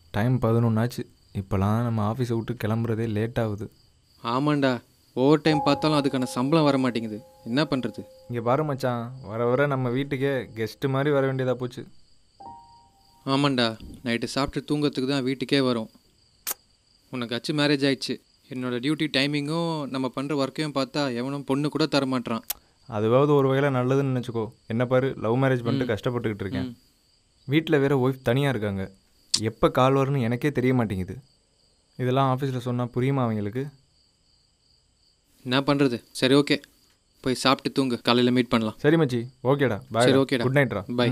Time பதினொன்னாச்சு இப்போலாம் நம்ம ஆஃபீஸை விட்டு கிளம்புறதே லேட் ஆகுது ஆமாண்டா ஓவர் டைம் பார்த்தாலும் அதுக்கான சம்பளம் வர மாட்டேங்குது என்ன பண்ணுறது இங்கே பாரு மச்சான் வர வர நம்ம வீட்டுக்கே கெஸ்ட்டு மாதிரி வர வேண்டியதாக போச்சு ஆமாண்டா நைட்டு சாப்பிட்டு தூங்கறதுக்கு தான் வீட்டுக்கே வரும் உனக்கு அச்சு மேரேஜ் ஆயிடுச்சு என்னோட டியூட்டி டைமிங்கும் நம்ம பண்ணுற ஒர்க்கையும் பார்த்தா எவனும் பொண்ணு கூட தர மாட்றான் அதுவாவது ஒரு வகையில் நல்லதுன்னு நினச்சிக்கோ என்ன பாரு லவ் மேரேஜ் பண்ணிட்டு கஷ்டப்பட்டுக்கிட்டு இருக்கேன் ம். வீட்டில் வேற ஒய்ஃப் தனியாக இருக்காங்க எப்போ கால் வரும்னு எனக்கே தெரிய மாட்டேங்குது இதெல்லாம் ஆஃபீஸில் சொன்னால் புரியுமா அவங்களுக்கு என்ன பண்ணுறது சரி ஓகே போய் சாப்பிட்டு தூங்கு காலையில் மீட் பண்ணலாம் சரி மச்சி ஓகேடா பாய் சரி, ஓகேடா. குட் நைட்ரா Bye.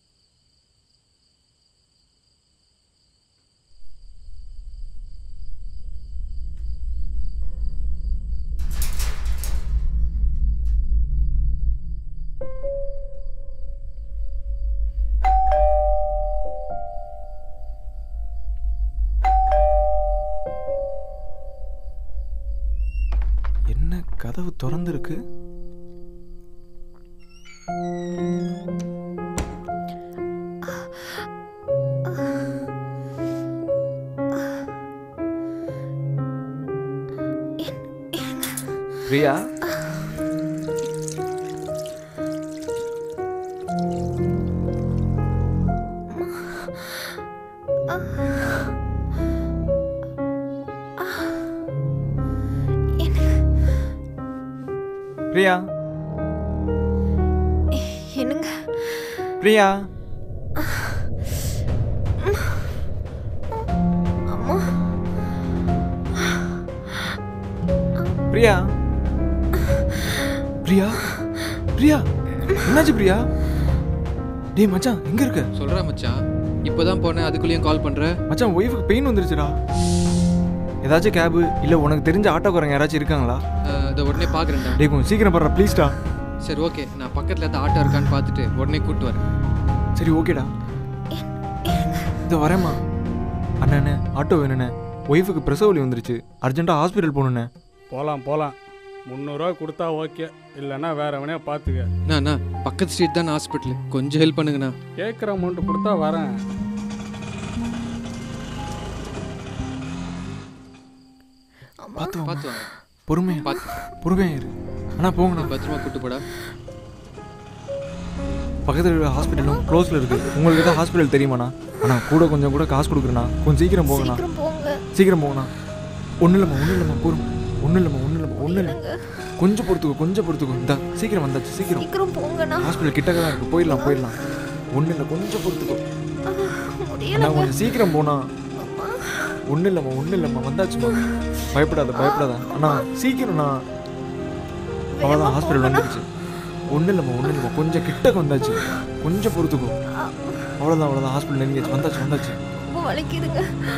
என்ன கதவு திறந்துருக்கு பிரியா பிரியா என்னங்க பிரியா அம்மா பிரியா பிரியா பிரியா என்னாச்சு பிரியா டேய் மச்சான் எங்க இருக்க சொல்கிறா மச்சான் இப்போ தான் போனேன் அதுக்குள்ளேயும் கால் பண்ணுற மச்சான் ஒய்ஃபுக்கு பெயின் வந்துருச்சுடா ஏதாச்சும் கேபு இல்லை உனக்கு தெரிஞ்ச ஆட்டோக்காரங்க யாராச்சும் இருக்காங்களா இதை உடனே பார்க்குறேன்டா டேய் கொஞ்சம் சீக்கிரம் படுறா ப்ளீஸ்டா சரி ஓகே நான் பக்கத்தில் எதாவது ஆட்டோ இருக்கான்னு பார்த்துட்டு உடனே கூப்பிட்டு வரேன் சரி ஓகேடா இதோ வரேம்மா அண்ணண்ணே ஆட்டோ வேணுண்ணே ஒய்ஃபுக்கு பிரசவ வலி வந்துருச்சு அர்ஜென்ட்டாக ஹாஸ்பிட்டல் போகணுண்ணே போகலாம் போகலாம் முந்நூறுரூவா கொடுத்தா ஓகே இல்லைன்னா வேற எவனையா பார்த்துக்க அண்ணா அண்ணா பக்கத்து ஸ்ட்ரீட் தான் ஹாஸ்பிட்டல் கொஞ்சம் ஹெல்ப் பண்ணுங்கண்ணா கேட்குற அமௌண்ட் கொடுத்தா வரேன் பார்த்து வாம்மா. பார்த்து வாங்க பொறுமையா பார்த்து பொறுமையா இரு அண்ணா போங்கண்ணா பத்திரமா கூட்டு போடா பக்கத்தில் இருக்கிற ஹாஸ்பிட்டலும் க்ளோஸில் இருக்குது உங்களுக்கு ஏதாவது ஹாஸ்பிட்டல் தெரியுமாண்ணா அண்ணா கூட கொஞ்சம் கூட காசு கொடுக்குறேண்ணா கொஞ்சம் சீக்கிரம் போங்கண்ணா சீக்கிரம் போங்க சீக்கிரம் போங்கண்ணா ஒன்றும் இல்லைம்மா ஒன்றும் இல்லைம்மா போரும் ஒன்றும் இல்லைம்மா ஒன்றும் இல்லைம்மா ஒன்றும் இல்லை கொஞ்சம் பொறுத்துக்கோ கொஞ்சம் பொறுத்துக்கோ இந்த சீக்கிரம் வந்தாச்சு சீக்கிரம் சீக்கிரம் போங்கண்ணா ஹாஸ்பிட்டல் கிட்டக்க தான் இருக்குது போயிடலாம் போயிடலாம் ஒன்றும் இல்லை கொஞ்சம் பொறுத்துக்கோ முடியல அண்ணா கொஞ்சம் சீக்கிரம் போனா ஒன்றும் இல்லைம்மா ஒன்றும் இல்லைம்மா வந்தாச்சும்மா பயப்படாத பயப்படாத அண்ணா சீக்கிரம்ண்ணா அவ்வளோதான் ஹாஸ்பிட்டல் வந்துடுச்சு ஒன்றும் இல்லைம்மா ஒன்றும் இல்லைம்மா கொஞ்சம் கிட்டக்க வந்தாச்சு கொஞ்சம் பொறுத்துக்கோ அவ்வளோதான் அவ்வளோதான் ஹாஸ்பிட்டல் நெருங்கியாச்சு வந்தாச்சு வந்தாச்சு ரொம்ப வலிக்குதுங்க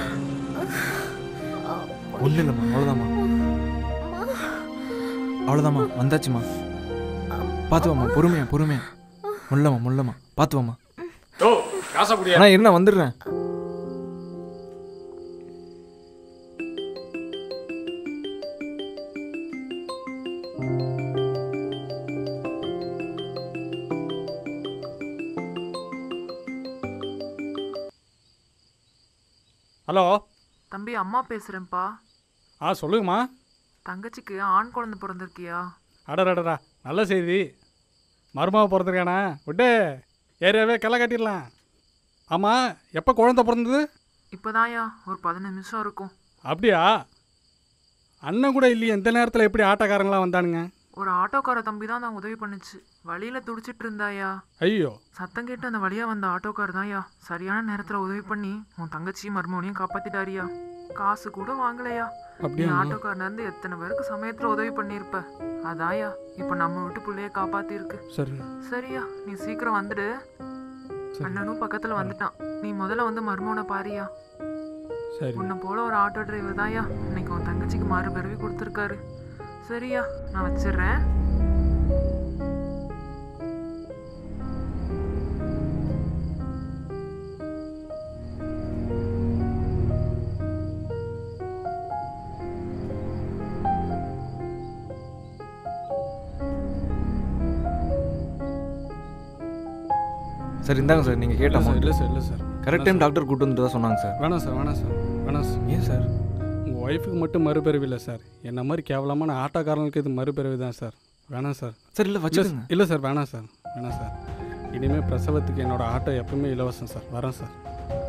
ஒன்றும் இல்லைம்மா அவ்வளோதாம்மா அவ்வளோதாம்மா வந்தாச்சும்மா பார்த்து வாம்மா பொறுமையா பொறுமையா முள்ளம்மா முள்ளம்மா பார்த்து வாம்மா ஓ காசை குடியா அண்ணா இருந்தா வந்துடுறேன் ஹலோ தம்பி அம்மா பேசுகிறேன்ப்பா ஆ சொல்லுங்கம்மா தங்கச்சிக்கு ஆண் குழந்தை பிறந்திருக்கியா அடடடடா நல்ல செய்தி மருமாவை பிறந்திருக்கானா விட்டு ஏரியாவே களை கட்டிடலாம் ஆமாம் எப்போ குழந்தை பிறந்தது இப்போதான்யா ஒரு பதினஞ்சு நிமிஷம் இருக்கும் அப்படியா அண்ணன் கூட இல்லையே இந்த நேரத்தில் எப்படி ஆட்டோக்காரங்களாம் வந்தானுங்க ஒரு ஆட்டோக்கார தம்பி தான் நான் உதவி பண்ணுச்சு வழியில் துடிச்சிட்டு இருந்தாயா ஐயோ சத்தம் கேட்டு அந்த வழியாக வந்த ஆட்டோக்கார் தான்யா சரியான நேரத்தில் உதவி பண்ணி உன் தங்கச்சியும் மருமகனையும் காப்பாத்திட்டாரியா காசு கூட வாங்கலையா நீ அப்படியா ஆட்டோக்காரன் இருந்து எத்தனை பேருக்கு சமயத்தில் உதவி பண்ணியிருப்ப அதாயா இப்போ நம்ம விட்டு பிள்ளைய காப்பாத்திருக்கு சரி சரியா நீ சீக்கிரம் வந்துடு சரி அண்ணனும் பக்கத்தில் வந்துட்டான் நீ முதல்ல வந்து மருமகனை பாரியா சரி உன்னை போல ஒரு ஆட்டோ டிரைவர் தான்யா இன்னைக்கு உன் தங்கச்சிக்கு மாறு பிறவி கொடுத்துருக்காரு சரியா நான் வச்சிடுறேன் சார் இந்தாங்க சார் நீங்கள் கேட்ட இல்லை சார் amount. இல்லை சார் இல்லை சார் கரெக்ட் டைம் டாக்டர் கூட்டு வந்துட்டு தான் சொன்னாங்க சார் வேணாம் சார் வேணாம் சார் வேணாம் சார் ஏன் சார் உங்கள் ஒய்ஃபுக்கு மட்டும் மறுபிறவி இல்லை சார் என்ன மாதிரி கேவலமான ஆட்டோக்காரங்களுக்கு இது மறுபிறவி தான் சார் வேணாம் சார் சார் இல்லை இல்லை வச்சுக்கோங்க சார் இல்லை சார் வேணாம் சார் வேணாம் சார் இனிமேல் பிரசவத்துக்கு என்னோட ஆட்டோ எப்பவுமே இலவசம் சார் வரேன் சார்